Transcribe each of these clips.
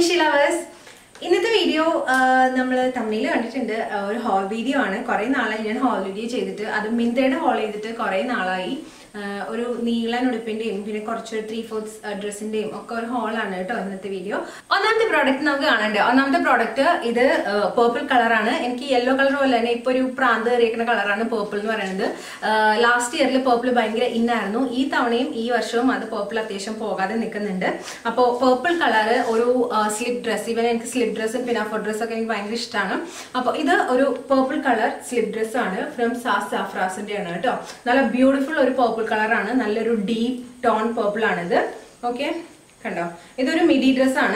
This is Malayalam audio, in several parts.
ഫിഷി ലവേഴ്സ് ഇന്നത്തെ വീഡിയോ നമ്മൾ തമിഴിൽ കണ്ടിട്ടുണ്ട് ആ, ഒരു ഹോൾ വീഡിയോ ആണ് കുറേ നാളായി ഞാൻ ഹോൾ വീഡിയോ ചെയ്തിട്ട് അത് മിന്തയുടെ ഹോൾ ചെയ്തിട്ട് കുറേ നാളായി ആ, ഒരു നീളൻ ഉടുപ്പിന്റെയും പിന്നെ കുറച്ചൊരു ത്രീ ഫോർത്ത് ഡ്രസ്സിന്റെയും ഒക്കെ ഒരു ഹോളാണ് കേട്ടോ ഇന്നത്തെ വീഡിയോ ഒന്നാമത്തെ പ്രോഡക്റ്റ് നമുക്ക് കാണണ്ടേ ഒന്നാമത്തെ പ്രോഡക്റ്റ് ഇത് പേർപ്പിൾ കളറാണ് എനിക്ക് യെല്ലോ കളർ പോലെ തന്നെ ഇപ്പൊ ഒരു പ്രാന്ത് കയറിയിരിക്കുന്ന കളറാണ് പേർപ്പിൾ എന്ന് പറയുന്നത് ലാസ്റ്റ് ഇയറിൽ പേർപ്പിൾ ഭയങ്കര ഇന്നായിരുന്നു ഈ തവണയും ഈ വർഷവും അത് പേർപ്പിൾ അത്യാവശ്യം പോകാതെ നിൽക്കുന്നുണ്ട് അപ്പോൾ പേർപ്പിൾ കളർ ഒരു സ്ലിപ്പ് ഡ്രസ്സ് ഇവൻ എനിക്ക് സ്ലിപ്പ് ഡ്രസ്സും പിന്നെ അഫർ ഡ്രസ്സൊക്കെ എനിക്ക് ഭയങ്കര ഇഷ്ടമാണ് അപ്പോൾ ഇത് ഒരു പേർപ്പിൾ കളർ സ്ലിപ്പ് ഡ്രസ് ആണ് ഫ്രം സാസ് സാഫ്രാസിന്റെ ആണ് കേട്ടോ നല്ല ബ്യൂട്ടിഫുൾ ഒരു പേർപ്പിൾ കളറാണ് നല്ലൊരു ഡീപ്പ് ടോൺ പേർപ്പിൾ ആണിത് ഓക്കെ കണ്ടോ ഇതൊരു മിഡി ഡ്രസ് ആണ്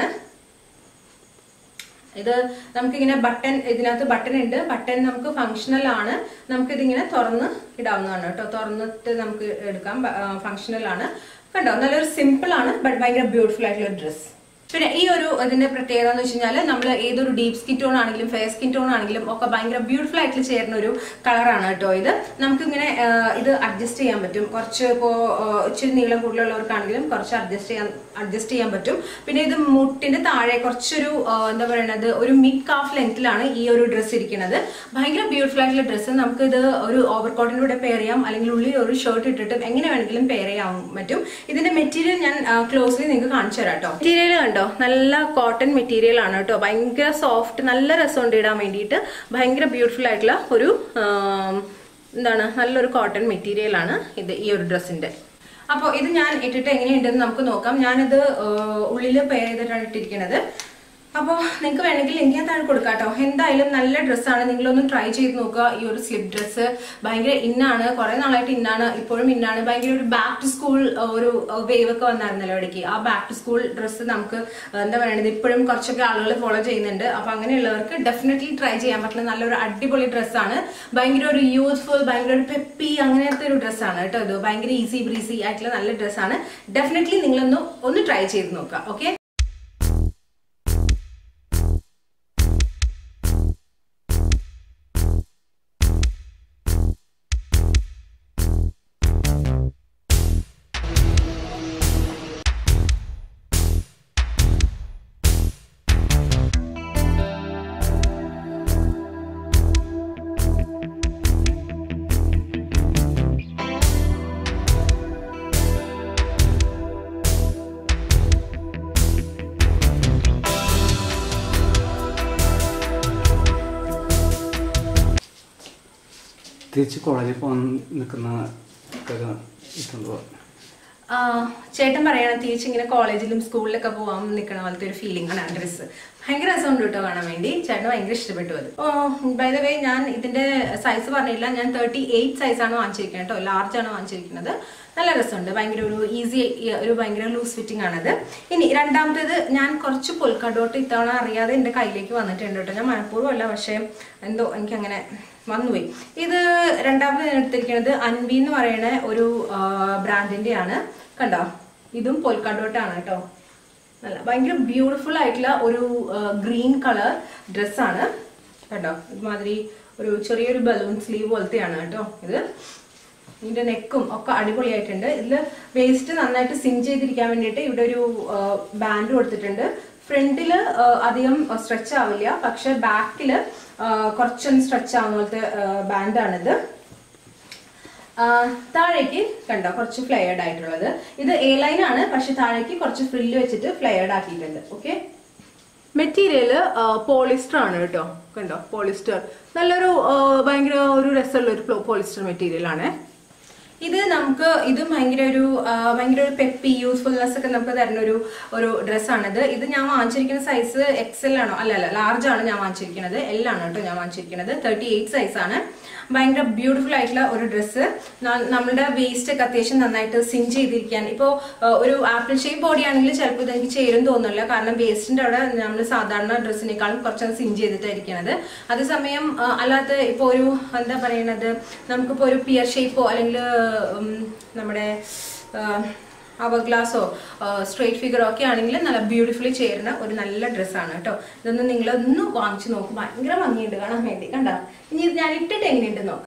ഇത് നമുക്കിങ്ങനെ ബട്ടൺ ഇതിനകത്ത് ബട്ടൺ ഉണ്ട് ബട്ടൺ നമുക്ക് ഫങ്ഷണൽ ആണ് നമുക്ക് ഇതിങ്ങനെ തുറന്ന് ഇടാവുന്നതാണ് കേട്ടോ തുറന്നിട്ട് നമുക്ക് എടുക്കാം ഫങ്ഷണൽ ആണ് കണ്ടോ നല്ലൊരു സിമ്പിൾ ആണ് ബട്ട് ഭയങ്കര ബ്യൂട്ടിഫുൾ ആയിട്ടുള്ള ഡ്രസ്സ് പിന്നെ ഈ ഒരു ഇതിന്റെ പ്രത്യേകത എന്ന് വെച്ച് കഴിഞ്ഞാൽ നമ്മൾ ഏതൊരു ഡീപ്പ് സ്കിൻ ടോൺ ആണെങ്കിലും ഫെയർ സ്കിൻ ടോൺ ആണെങ്കിലും ഒക്കെ ഭയങ്കര ബ്യൂട്ടിഫുൾ ആയിട്ട് ചേരുന്ന ഒരു കളറാണ് കേട്ടോ ഇത് നമുക്കിങ്ങനെ ആ, ഇത് അഡ്ജസ്റ്റ് ചെയ്യാൻ പറ്റും കുറച്ച് ഇപ്പോൾ ഇച്ചിരി നീളം കൂടുതലുള്ളവർക്കാണെങ്കിലും കുറച്ച് അഡ്ജസ്റ്റ് ചെയ്യാൻ അഡ്ജസ്റ്റ് ചെയ്യാൻ പറ്റും പിന്നെ ഇത് മുട്ടിന്റെ താഴെ കുറച്ചൊരു ആ, എന്താ പറയുന്നത് ഒരു മിഡ് കാഫ് ലെങ്ത്തിലാണ് ഈ ഒരു ഡ്രസ്സ് ഇരിക്കുന്നത് ഭയങ്കര ബ്യൂട്ടിഫുൾ ആയിട്ടുള്ള ഡ്രസ്സ് നമുക്ക് ഇത് ഒരു ഓവർകോട്ടിന്റെ കൂടെ പെയർ ചെയ്യാം അല്ലെങ്കിൽ ഉള്ളിൽ ഒരു ഷർട്ട് ഇട്ടിട്ട് എങ്ങനെ വേണമെങ്കിലും പെയർ ചെയ്യാൻ പറ്റും ഇതിന്റെ മെറ്റീരിയൽ ഞാൻ ക്ലോസ്ലി നിങ്ങൾക്ക് കാണിച്ചു തരാം കേട്ടോ മെറ്റീരിയൽ കണ്ടോ നല്ല കോട്ടൺ മെറ്റീരിയൽ ആണ് കേട്ടോ ഭയങ്കര സോഫ്റ്റ് നല്ല രസമുണ്ട് ഇടാൻ വേണ്ടിയിട്ട് ഭയങ്കര ബ്യൂട്ടിഫുൾ ആയിട്ടുള്ള ഒരു ആം, എന്താണ് നല്ലൊരു കോട്ടൺ മെറ്റീരിയൽ ആണ് ഇത് ഈ ഒരു ഡ്രസ്സിന്റെ അപ്പോൾ ഇത് ഞാൻ ഇട്ടിട്ട് എങ്ങനെയുണ്ടെന്ന് നമുക്ക് നോക്കാം ഞാനിത് ഉള്ളിൽ പെയർ ചെയ്തിട്ടാണ് ഇട്ടിരിക്കുന്നത് അപ്പോൾ നിങ്ങൾക്ക് വേണമെങ്കിൽ ലിങ്ക് ഞാൻ താഴെ കൊടുക്കാം കേട്ടോ എന്തായാലും നല്ല ഡ്രസ്സാണ് നിങ്ങളൊന്ന് ട്രൈ ചെയ്ത് നോക്കുക ഈ ഒരു സ്ലിപ്പ് ഡ്രസ്സ് ഭയങ്കര ഇന്നാണ് കുറെ നാളായിട്ട് ഇന്നാണ് ഇപ്പോഴും ഇന്നാണ് ഭയങ്കര ഒരു ബാക്ക് ടു സ്കൂൾ ഒരു വേവ് ഒക്കെ വന്നായിരുന്നല്ലോ ഇടയ്ക്ക് ആ ബാക്ക് ടു സ്കൂൾ ഡ്രസ്സ് നമുക്ക് എന്താ പറയുന്നത് ഇപ്പോഴും കുറച്ചൊക്കെ ആളുകൾ ഫോളോ ചെയ്യുന്നുണ്ട് അപ്പൊ അങ്ങനെയുള്ളവർക്ക് ഡെഫിനറ്റ്ലി ട്രൈ ചെയ്യാൻ പറ്റുന്ന നല്ലൊരു അടിപൊളി ഡ്രസ്സാണ് ഭയങ്കര ഒരു യൂസ്ഫുൾ ഭയങ്കര ഒരു പെപ്പി അങ്ങനത്തെ ഒരു ഡ്രസ്സാണ് കേട്ടോ ഇത് ഭയങ്കര ഈസി ബ്രീസി ആയിട്ടുള്ള നല്ല ഡ്രസ്സാണ് ഡെഫിനറ്റ്ലി നിങ്ങളൊന്ന് ഒന്ന് ട്രൈ ചെയ്ത് നോക്കുക ഓക്കെ തിരിച്ച് കോളേജിൽ പോകാൻ നിൽക്കുന്ന ഒക്കെ ഇട്ടുണ്ടോ ആ, ചേട്ടൻ പറയണം തിരിച്ചിങ്ങനെ കോളേജിലും സ്കൂളിലൊക്കെ പോകാൻ നിൽക്കണ പോലത്തെ ഒരു ഫീലിംഗ് ആണ് ആ ഡ്രസ്സ് ഭയങ്കര രസമുണ്ട് കേട്ടോ കാണാൻ വേണ്ടി ചേട്ടന് ഭയങ്കര ഇഷ്ടപ്പെട്ടു അത് ഓ ബൈ ദ വേ ഞാൻ ഇതിന്റെ സൈസ് പറഞ്ഞില്ല ഞാൻ തേർട്ടി എയ്റ്റ് സൈസാണ് വാങ്ങിച്ചിരിക്കുന്നത് കേട്ടോ ലാർജ് ആണ് വാങ്ങിച്ചിരിക്കുന്നത് നല്ല രസമുണ്ട് ഭയങ്കര ഒരു ഈസി ഒരു ഭയങ്കര ലൂസ് ഫിറ്റിംഗ് ആണത് ഇനി രണ്ടാമത്തേത് ഞാൻ കുറച്ച് പൊൽക്കടോട്ട് ഇത്തവണ അറിയാതെ എൻ്റെ കയ്യിലേക്ക് വന്നിട്ടുണ്ട് കേട്ടോ ഞാൻ മനഃപൂർവ്വം അല്ല പക്ഷേ എന്തോ എനിക്കങ്ങനെ വന്നുപോയി ഇത് രണ്ടാമത് ഞാൻ എടുത്തിരിക്കുന്നത് അൻവി എന്ന് പറയുന്ന ഒരു ബ്രാൻഡിന്റെ ആണ് കണ്ടോ ഇതും പൊൽക്കടോട്ടാണ് കേട്ടോ നല്ല ഭയങ്കര ബ്യൂട്ടിഫുൾ ആയിട്ടുള്ള ഒരു ഗ്രീൻ കളർ ഡ്രസ്സാണ് കണ്ടോ ഇതുമാതിരി ഒരു ചെറിയൊരു ബലൂൺ സ്ലീവ് പോലത്തെയാണ് കേട്ടോ ഇത് ഇതിന്റെ നെക്കും ഒക്കെ അടിപൊളിയായിട്ടുണ്ട് ഇതിൽ വേസ്റ്റ് നന്നായിട്ട് സിങ് ചെയ്തിരിക്കാൻ വേണ്ടിയിട്ട് ഇവിടെ ഒരു ബാൻഡ് കൊടുത്തിട്ടുണ്ട് ഫ്രണ്ടില് അധികം സ്ട്രെച്ച് ആവില്ല പക്ഷെ ബാക്കില് കുറച്ചൊന്ന് സ്ട്രെച്ച് ആവുന്ന പോലത്തെ ബാൻഡാണിത് താഴേക്ക് കണ്ടോ കുറച്ച് ഫ്ലെയർഡ് ആയിട്ടുള്ളത് ഇത് എ ലൈൻ ആണ് പക്ഷെ താഴേക്ക് കുറച്ച് ഫ്രില്ല് വെച്ചിട്ട് ഫ്ലെയർഡ് ആക്കിയിട്ടുണ്ട് ഓക്കെ മെറ്റീരിയല് പോളിസ്റ്റർ ആണ് കേട്ടോ കണ്ടോ പോളിസ്റ്റർ നല്ലൊരു ആ, ഭയങ്കര ഒരു രസമുള്ള ഒരു പോളിസ്റ്റർ മെറ്റീരിയൽ ആണ് ഇത് നമുക്ക് ഇത് ഭയങ്കര ഒരു ആ, ഭയങ്കര ഒരു പെപ്പി യൂസ്ഫുൾനെസ് ഒക്കെ നമുക്ക് തരുന്ന ഒരു ഒരു ഡ്രസ്സാണിത് ഇത് ഞാൻ വാങ്ങിച്ചിരിക്കുന്ന സൈസ് എക്സൽ ആണോ അല്ല അല്ല ലാർജ് ആണ് ഞാൻ വാങ്ങിച്ചിരിക്കുന്നത് എൽ ആണ് കേട്ടോ ഞാൻ വാങ്ങിച്ചിരിക്കുന്നത് തേർട്ടി എയ്റ്റ് സൈസ് ആണ് ഭയങ്കര ബ്യൂട്ടിഫുൾ ആയിട്ടുള്ള ഒരു ഡ്രസ്സ് നമ്മുടെ വേസ്റ്റ് ഒക്കെ അത്യാവശ്യം നന്നായിട്ട് സിഞ്ച് ചെയ്തിരിക്കാൻ ഇപ്പോൾ ഒരു ആപ്പിൾ ഷേപ്പ് ബോഡി ആണെങ്കിൽ ചിലപ്പോൾ ഇത് എനിക്ക് ചേരും തോന്നില്ല കാരണം വേസ്റ്റിന്റെ അവിടെ നമ്മൾ സാധാരണ ഡ്രസ്സിനേക്കാളും കുറച്ചൊന്ന് സിഞ്ച് ചെയ്തിട്ടായിരിക്കണത് അതേസമയം ആ, അല്ലാത്ത ഇപ്പോൾ ഒരു എന്താ പറയണത് നമുക്കിപ്പോൾ ഒരു പിയർ ഷേപ്പോ അല്ലെങ്കിൽ ഉം, നമ്മുടെ അവർ ഗ്ലാസോ സ്ട്രേറ്റ് ഫിഗറോ ഒക്കെ ആണെങ്കിൽ നല്ല ബ്യൂട്ടിഫുള്ളി ചേരുന്ന ഒരു നല്ല ഡ്രസ്സാണ് കേട്ടോ ഇതൊന്ന് നിങ്ങളൊന്ന് വാങ്ങിച്ചു നോക്കും ഭയങ്കര ഭംഗിയുണ്ട് കാണാൻ വേണ്ടി കണ്ട ഇനി ഇത് ഞാൻ ഇട്ടിട്ട് എങ്ങനെയുണ്ട് നോക്കാം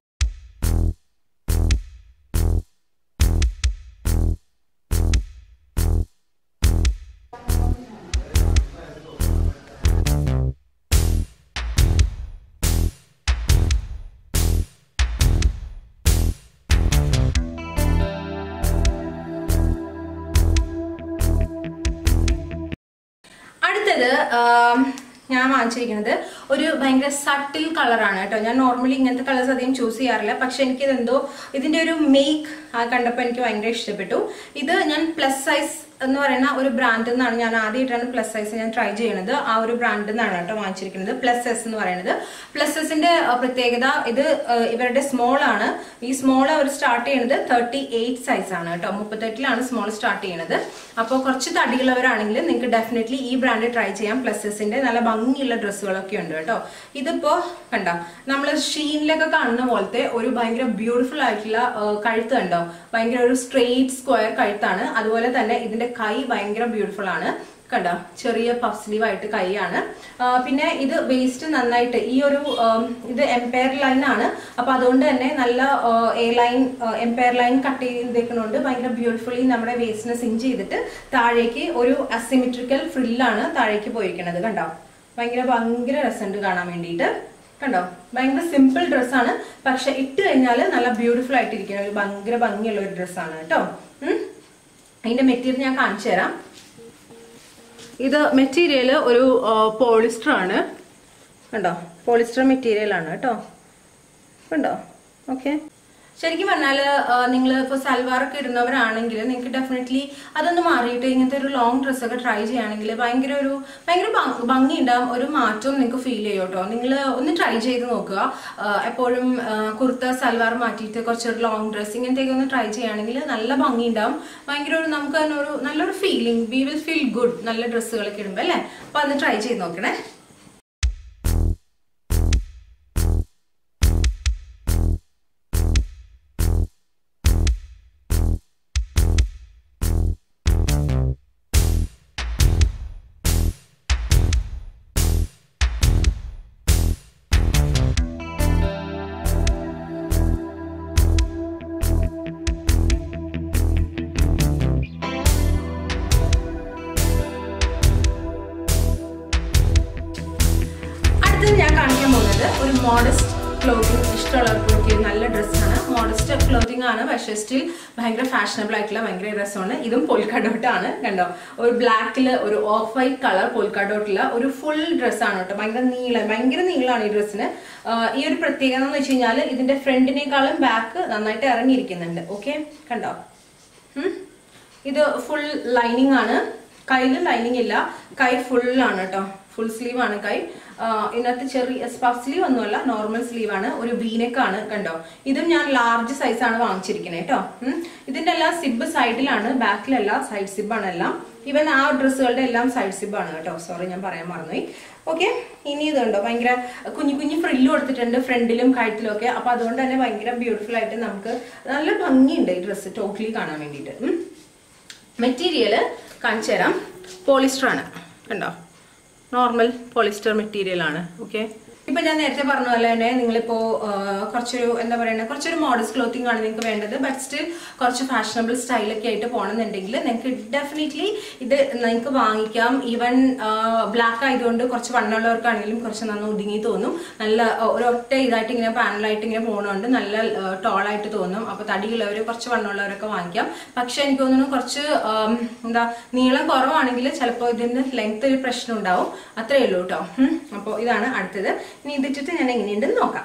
അടുത്തത് ആം, ഞാൻ വാങ്ങിച്ചിരിക്കുന്നത് ഒരു ഭയങ്കര സട്ടിൽ കളറാണ് കേട്ടോ ഞാൻ നോർമലി ഇങ്ങനത്തെ കളേഴ്സ് അധികം ചൂസ് ചെയ്യാറില്ല പക്ഷെ എനിക്കിത് എന്തോ ഇതിന്റെ ഒരു മേക്ക് കണ്ടപ്പോൾ എനിക്ക് ഭയങ്കര ഇഷ്ടപ്പെട്ടു ഇത് ഞാൻ പ്ലസ് സൈസ് എന്ന് പറയുന്ന ഒരു ബ്രാൻഡിൽ നിന്നാണ് ഞാൻ ആദ്യമായിട്ടാണ് പ്ലസ് സൈസ് ഞാൻ ട്രൈ ചെയ്യണത് ആ ഒരു ബ്രാൻഡിൽ നിന്നാണ് കേട്ടോ വാങ്ങിച്ചിരിക്കുന്നത് പ്ലസ് എസ് എന്ന് പറയുന്നത് പ്ലസ് എസിന്റെ പ്രത്യേകത ഇത് ആ, ഇവരുടെ സ്മോൾ ആണ് ഈ സ്മോൾ അവർ സ്റ്റാർട്ട് ചെയ്യുന്നത് തേർട്ടി എയ്റ്റ് സൈസ് ആണ് കേട്ടോ മുപ്പത്തെട്ടിലാണ് സ്മോൾ സ്റ്റാർട്ട് ചെയ്യുന്നത് അപ്പോൾ കുറച്ച് തടിയുള്ളവരാണെങ്കിൽ നിങ്ങൾക്ക് ഡെഫിനറ്റ്ലി ഈ ബ്രാൻഡ് ട്രൈ ചെയ്യാം പ്ലസ് എസിന്റെ നല്ല ഭംഗിയുള്ള ഡ്രസ്സുകളൊക്കെ ഉണ്ട് കേട്ടോ ഇതിപ്പോ കണ്ട നമ്മൾ ഷീനിലൊക്കെ കാണുന്ന പോലത്തെ ഒരു ഭയങ്കര ബ്യൂട്ടിഫുൾ ആയിട്ടുള്ള ആ, കഴുത്ത് കണ്ടോ ഭയങ്കര ഒരു സ്ട്രെയിറ്റ് സ്ക്വയർ കഴുത്താണ് അതുപോലെ തന്നെ ഇതിന്റെ കൈ ഭയങ്കര ബ്യൂട്ടിഫുൾ ആണ് കണ്ടോ ചെറിയ പഫ് സ്ലീവ് ആയിട്ട് കൈയാണ് ആ, പിന്നെ ഇത് വേസ്റ്റ് നന്നായിട്ട് ഈ ഒരു ആം, ഇത് എംപയർ ലൈൻ ആണ് അപ്പൊ അതുകൊണ്ട് തന്നെ നല്ല A line empire line cut ചെയ്തേക്കുന്നതുകൊണ്ട് ഭയങ്കര ബ്യൂട്ടിഫുള്ളി നമ്മുടെ വേസ്റ്റിനെ സിഞ്ച് ചെയ്തിട്ട് താഴേക്ക് ഒരു അസിമെട്രിക്കൽ ഫ്രില്ലാണ് താഴേക്ക് പോയിരിക്കുന്നത് കണ്ടോ ഭയങ്കര ഭയങ്കര രസമുണ്ട് കാണാൻ വേണ്ടിയിട്ട് കണ്ടോ ഭയങ്കര സിമ്പിൾ ഡ്രസ്സാണ് പക്ഷെ ഇട്ട് കഴിഞ്ഞാൽ നല്ല ബ്യൂട്ടിഫുൾ ആയിട്ടിരിക്കുന്ന ഒരു ഭയങ്കര ഭംഗിയുള്ള ഒരു ഡ്രസ്സാണ് കേട്ടോ ഉം. അതിന്റെ മെറ്റീരിയൽ ഞാൻ കാണിച്ചു തരാം ഇത് മെറ്റീരിയൽ ഒരു പോളിസ്റ്റർ ആണ് കണ്ടോ പോളിസ്റ്റർ മെറ്റീരിയൽ ആണ് കേട്ടോ കണ്ടോ ഓക്കെ ശരിക്കും പറഞ്ഞാൽ നിങ്ങൾ ഇപ്പോൾ സൽവാർ ഒക്കെ ഇടുന്നവരാണെങ്കിൽ നിങ്ങൾക്ക് ഡെഫിനറ്റ്ലി അതൊന്ന് മാറിയിട്ട് ഇങ്ങനത്തെ ഒരു ലോങ് ഡ്രസ്സൊക്കെ ട്രൈ ചെയ്യുകയാണെങ്കിൽ ഭയങ്കര ഒരു ഭയങ്കര ഭംഗി- ഭംഗി ഉണ്ടാവും ഒരു മാറ്റവും നിങ്ങൾക്ക് ഫീൽ ചെയ്യും കേട്ടോ നിങ്ങൾ ഒന്ന് ട്രൈ ചെയ്ത് നോക്കുക ആ, എപ്പോഴും ആ, കുർത്ത സൽവാർ മാറ്റിയിട്ട് കുറച്ചൊരു ലോങ് ഡ്രസ്സ് ഇങ്ങനത്തെയൊക്കെ ഒന്ന് ട്രൈ ചെയ്യുകയാണെങ്കിൽ നല്ല ഭംഗി ഉണ്ടാവും ഭയങ്കര ഒരു നമുക്ക് തന്നെ ഒരു നല്ലൊരു feeling we will feel good നല്ല ഡ്രസ്സുകളൊക്കെ ഇടുമ്പോൾ അല്ലേ അപ്പോൾ അന്ന് ട്രൈ ചെയ്ത് നോക്കണേ അടുത്തത് ഞാൻ കാണിക്കാൻ പോകുന്നത് ഒരു മോഡസ്റ്റ് ക്ലോത്തിങ് ഇഷ്ടമുള്ളവർക്ക് നല്ല ഡ്രസ്സാണ് മോഡസ്റ്റ് ക്ലോത്തിങ് ആണ് പക്ഷേ സ്റ്റിൽ ഭയങ്കര ഫാഷനബിൾ ആയിട്ടുള്ള ഭയങ്കര രസമാണ് ഇതും പോൾക്കാഡോട്ടാണ് കണ്ടോ ഒരു ബ്ലാക്കിൽ ഒരു ഓഫ് വൈറ്റ് കളർ പോൾക്കാഡോട്ടുള്ള ഒരു ഫുൾ ഡ്രസ്സാണ് കേട്ടോ ഭയങ്കര നീളം ഭയങ്കര നീളമാണ് ഈ ഡ്രസ്സിന് ഈ ഒരു പ്രത്യേകത എന്ന് വെച്ച് കഴിഞ്ഞാൽ ഇതിന്റെ ഫ്രണ്ടിനേക്കാളും ബാക്ക് നന്നായിട്ട് ഇറങ്ങിയിരിക്കുന്നുണ്ട് ഓക്കെ കണ്ടോ ഉം. ഇത് ഫുൾ ലൈനിങ് ആണ് കയ്യിൽ ലൈനിങ് ഇല്ല കൈ ഫുൾ ആണ് കേട്ടോ ഫുൾ സ്ലീവ് ആണ് കൈ ആ, ഇതിനകത്ത് ചെറിയ പഫ് സ്ലീവ് ഒന്നുമല്ല നോർമൽ സ്ലീവ് ആണ് ഒരു വീനെക്ക് ആണ് കണ്ടോ ഇതും ഞാൻ ലാർജ് സൈസ് ആണ് വാങ്ങിച്ചിരിക്കുന്നത് കേട്ടോ ഉം. ഇതിന്റെ എല്ലാം സിബ് സൈഡിലാണ് ബാക്കിലല്ല സൈഡ് സിബ് ആണ് എല്ലാം ഈവൻ ആ ഡ്രസ്സുകളുടെ എല്ലാം സൈഡ് സിബ് ആണ് കേട്ടോ സോറി ഞാൻ പറയാൻ മറന്നുപോയി ഓക്കെ ഇനി ഇതുണ്ടോ ഭയങ്കര കുഞ്ഞു കുഞ്ഞു ഫ്രില്ല് കൊടുത്തിട്ടുണ്ട് ഫ്രണ്ടിലും കഴുത്തിലും ഒക്കെ അപ്പൊ അതുകൊണ്ട് തന്നെ ഭയങ്കര ബ്യൂട്ടിഫുൾ ആയിട്ട് നമുക്ക് നല്ല ഭംഗിയുണ്ട് ഈ ഡ്രസ്സ് ടോട്ടലി കാണാൻ വേണ്ടിയിട്ട് ഉം. മെറ്റീരിയൽ കാണിച്ചു തരാം പോളിസ്റ്റർ ആണ് കണ്ടോ നോർമൽ പോളിസ്റ്റർ മെറ്റീരിയൽ ആണ് ഓക്കെ ഇപ്പൊ ഞാൻ നേരത്തെ പറഞ്ഞ പോലെ തന്നെ നിങ്ങളിപ്പോ ആ, കുറച്ചൊരു എന്താ പറയുക കുറച്ചൊരു മോഡസ്റ്റ് ക്ലോത്തിങ് ആണ് നിങ്ങൾക്ക് വേണ്ടത് ബട്ട് സ്റ്റിൽ കുറച്ച് ഫാഷനബിൾ സ്റ്റൈലൊക്കെ ആയിട്ട് പോകണമെന്നുണ്ടെങ്കിൽ നിങ്ങൾക്ക് ഡെഫിനറ്റ്ലി ഇത് നിങ്ങൾക്ക് വാങ്ങിക്കാം ഈവൻ ബ്ലാക്ക് ആയതുകൊണ്ട് കുറച്ച് വണ്ണമുള്ളവർക്കാണെങ്കിലും കുറച്ച് നന്ന ഒതുങ്ങി തോന്നും നല്ല ആ, ഒരൊറ്റ ഇതായിട്ട് ഇങ്ങനെ പാനലായിട്ട് ഇങ്ങനെ പോകുന്നതുകൊണ്ട് നല്ല ടോളായിട്ട് തോന്നും അപ്പൊ തടിയുള്ളവർ കുറച്ച് വണ്ണമുള്ളവരൊക്കെ വാങ്ങിക്കാം പക്ഷെ എനിക്ക് തോന്നുന്നു കുറച്ച് ആം, എന്താ നീളം കുറവാണെങ്കിൽ ചിലപ്പോൾ ഇതിന്റെ ലെങ്ത് ഒരു പ്രശ്നം ഉണ്ടാവും അത്രയേ ഉള്ളൂ കേട്ടോ അപ്പോൾ ഇതാണ് അടുത്തത് ഇനി ഇതിട്ടിട്ട് ഞാൻ എങ്ങനെയുണ്ടെന്ന് നോക്കാം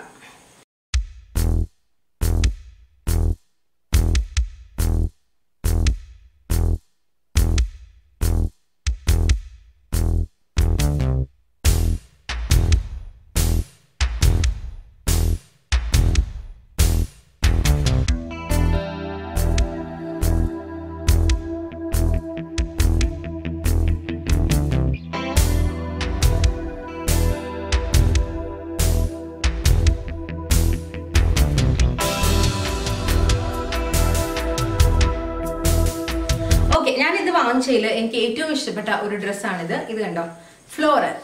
ഓക്കെ ഞാൻ ഇത് വാങ്ങിച്ചതിൽ എനിക്ക് ഏറ്റവും ഇഷ്ടപ്പെട്ട ഒരു ഡ്രസ്സാണിത് ഇത് കണ്ടോ ഫ്ലോറൽ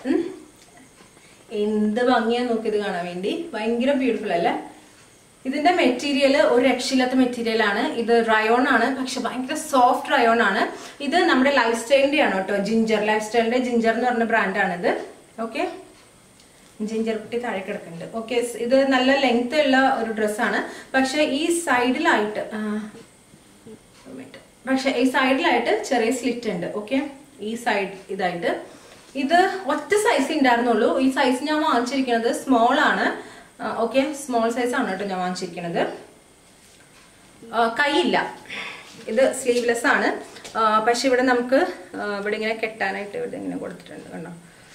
എന്ത് ഭംഗിയാ നോക്കി ഇത് കാണാൻ വേണ്ടി ഭയങ്കര ബ്യൂട്ടിഫുൾ അല്ലേ ഇതിന്റെ മെറ്റീരിയൽ ഒരു രക്ഷയില്ലാത്ത മെറ്റീരിയൽ ആണ് ഇത് റയോൺ ആണ് പക്ഷെ ഭയങ്കര സോഫ്റ്റ് റയോൺ ആണ് ഇത് നമ്മുടെ ലൈഫ് സ്റ്റൈലിന്റെ ആണ് കേട്ടോ ജിഞ്ചർ ലൈഫ് സ്റ്റൈലിന്റെ ജിഞ്ചർ എന്ന് പറഞ്ഞ ബ്രാൻഡാണ് ഇത് ഓക്കെ ജിഞ്ചർ കുട്ടി താഴെ കിടക്കുന്നുണ്ട് ഓക്കെ ഇത് നല്ല ലെങ്ത് ഉള്ള ഒരു ഡ്രസ്സാണ് പക്ഷെ ഈ സൈഡിലായിട്ട് പക്ഷെ ഈ സൈഡിലായിട്ട് ചെറിയ സ്ലിറ്റ് ഉണ്ട് ഓക്കെ ഈ സൈഡ് ഇതായിട്ട് ഇത് ഒറ്റ സൈസ് ഉണ്ടായിരുന്നുള്ളൂ ഈ സൈസ് ഞാൻ വാങ്ങിച്ചിരിക്കുന്നത് സ്മോൾ ആണ് ഓക്കെ സ്മോൾ സൈസ് ആണ് കേട്ടോ ഞാൻ വാങ്ങിച്ചിരിക്കുന്നത് ആ, കൈയില്ല ഇത് സ്ലീവ്ലെസ് ആണ് ആ, പക്ഷെ ഇവിടെ നമുക്ക് ആ, ഇവിടെ ഇങ്ങനെ കെട്ടാനായിട്ട് ഇവിടെ ഇങ്ങനെ കൊടുത്തിട്ടുണ്ട് കണ്ടോ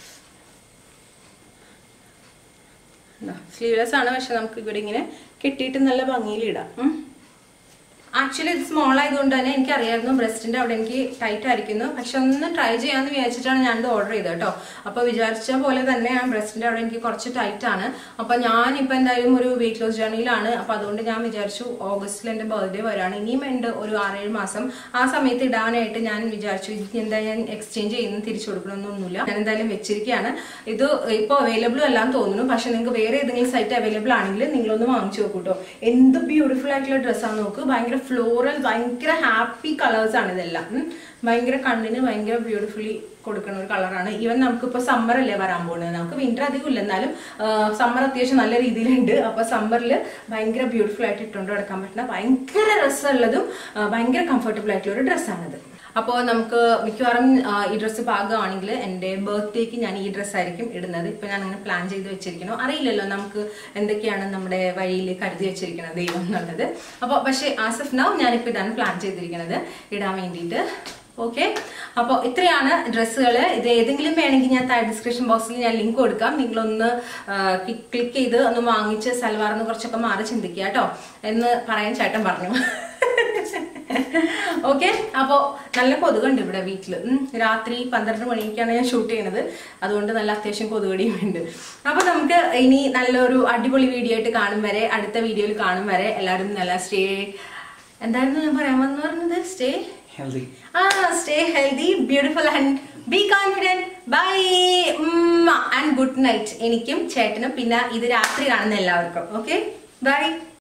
സ്ലീവ്ലെസ് ആണ് പക്ഷെ നമുക്ക് ഇവിടെ ഇങ്ങനെ കെട്ടിയിട്ട് നല്ല ഭംഗിയിൽ ഇടാം ഉം. ആക്ച്വലി ഇത് സ്മോൾ ആയതുകൊണ്ട് തന്നെ എനിക്കറിയായിരുന്നു ബ്രസ്റ്റിന്റെ അവിടെ എനിക്ക് ടൈറ്റ് ആയിരിക്കുന്നു പക്ഷെ ഒന്ന് ട്രൈ ചെയ്യാന്ന് വിചാരിച്ചിട്ടാണ് ഞാൻ ഇത് ഓർഡർ ചെയ്തത് കേട്ടോ അപ്പൊ വിചാരിച്ച പോലെ തന്നെ ആ ബ്രസ്റ്റിന്റെ അവിടെ എനിക്ക് കുറച്ച് ടൈറ്റ് ആണ് അപ്പൊ ഞാൻ ഇപ്പൊ എന്തായാലും ഒരു വെയിറ്റ് ലോസ് ജേർണിയിലാണ് അപ്പൊ അതുകൊണ്ട് ഞാൻ വിചാരിച്ചു ഓഗസ്റ്റിൽ എന്റെ ബർത്ത്ഡേ വരാണ് ഇനിയും ഉണ്ട് ഒരു ആറേഴ് മാസം ആ സമയത്ത് ഇടാനായിട്ട് ഞാൻ വിചാരിച്ചു ഇത് എന്താ ഞാൻ എക്സ്ചേഞ്ച് ചെയ്യുന്ന തിരിച്ചു കൊടുക്കണമെന്നൊന്നുമില്ല ഞാൻ എന്തായാലും വെച്ചിരിക്കുകയാണ് ഇത് ഇപ്പോൾ അവൈലബിൾ അല്ലാന്ന് തോന്നുന്നു പക്ഷെ നിങ്ങൾക്ക് വേറെ ഏതെങ്കിലും സൈറ്റ് അവൈലബിൾ ആണെങ്കിൽ നിങ്ങളൊന്ന് വാങ്ങിച്ചു നോക്കൂ കേട്ടോ എന്ത് ബ്യൂട്ടിഫുൾ ആയിട്ടുള്ള ഡ്രസ്സാണ് നോക്ക് ഭയങ്കര ഫ്ലോറൽ ഭയങ്കര ഹാപ്പി കളേഴ്സ് ആണ് ഇതെല്ലാം ഉം. ഭയങ്കര കണ്ണിന് ഭയങ്കര ബ്യൂട്ടിഫുള്ളി കൊടുക്കുന്ന ഒരു കളറാണ് ഈവൻ നമുക്കിപ്പോൾ സമ്മർ അല്ലേ വരാൻ പോകുന്നത് നമുക്ക് വിന്റർ അധികം ഇല്ല എന്നാലും സമ്മർ അത്യാവശ്യം നല്ല രീതിയിലുണ്ട് അപ്പോൾ സമ്മറിൽ ഭയങ്കര ബ്യൂട്ടിഫുൾ ആയിട്ട് ഇട്ടുകൊണ്ട് നടക്കാൻ പറ്റുന്ന ഭയങ്കര രസമുള്ളതും ആ, ഭയങ്കര കംഫർട്ടബിൾ ആയിട്ടുള്ള ഒരു ഡ്രസ്സാണിത് അപ്പോൾ നമുക്ക് മിക്കവാറും ആ, ഈ ഡ്രസ്സ് പാകമാണെങ്കിൽ എൻ്റെ ബർത്ത്ഡേക്ക് ഞാൻ ഈ ഡ്രസ്സ് ആയിരിക്കും ഇടുന്നത് ഇപ്പൊ ഞാൻ അങ്ങനെ പ്ലാൻ ചെയ്ത് വെച്ചിരിക്കുന്നു അറിയില്ലല്ലോ നമുക്ക് എന്തൊക്കെയാണ് നമ്മുടെ വഴിയിൽ കരുതി വെച്ചിരിക്കുന്നത് ദൈവം എന്നുള്ളത് അപ്പോൾ പക്ഷേ ആസ് ഓഫ് നൗ ഞാനിപ്പോൾ ഇതാണ് പ്ലാൻ ചെയ്തിരിക്കുന്നത് ഇടാൻ വേണ്ടിയിട്ട് ഓക്കെ അപ്പോൾ ഇത്രയാണ് ഡ്രസ്സുകൾ ഇത് ഏതെങ്കിലും വേണമെങ്കിൽ ഞാൻ താഴെ ഡിസ്ക്രിപ്ഷൻ ബോക്സിൽ ഞാൻ ലിങ്ക് കൊടുക്കാം നിങ്ങളൊന്ന് ക്ലിക്ക് ചെയ്ത് ഒന്ന് വാങ്ങിച്ച് സൽവാറിന്ന് കുറച്ചൊക്കെ മാറി ചിന്തിക്കുക കേട്ടോ എന്ന് പറയാൻ ചേട്ടൻ പറഞ്ഞു ഓക്കെ അപ്പോ നല്ല കൊതുകുണ്ട് ഇവിടെ വീട്ടില് ഉം. രാത്രി പന്ത്രണ്ട് മണിക്കാണ് ഞാൻ ഷൂട്ട് ചെയ്യണത് അതുകൊണ്ട് നല്ല അത്യാവശ്യം കൊതുകടിയും ഉണ്ട് അപ്പൊ നമുക്ക് ഇനി നല്ലൊരു അടിപൊളി വീഡിയോ ആയിട്ട് കാണും വരെ അടുത്ത വീഡിയോയിൽ കാണും വരെ എല്ലാവരും നല്ല സ്റ്റേ എന്തായിരുന്നു ഞാൻ പറയാൻ വന്നു പറഞ്ഞത് സ്റ്റേ ഹെൽത്തി ആ stay healthy beautiful and be confident bye and good night എനിക്കും ചേട്ടനും പിന്നെ ഇത് രാത്രി കാണുന്ന എല്ലാവർക്കും ഓക്കെ ബൈ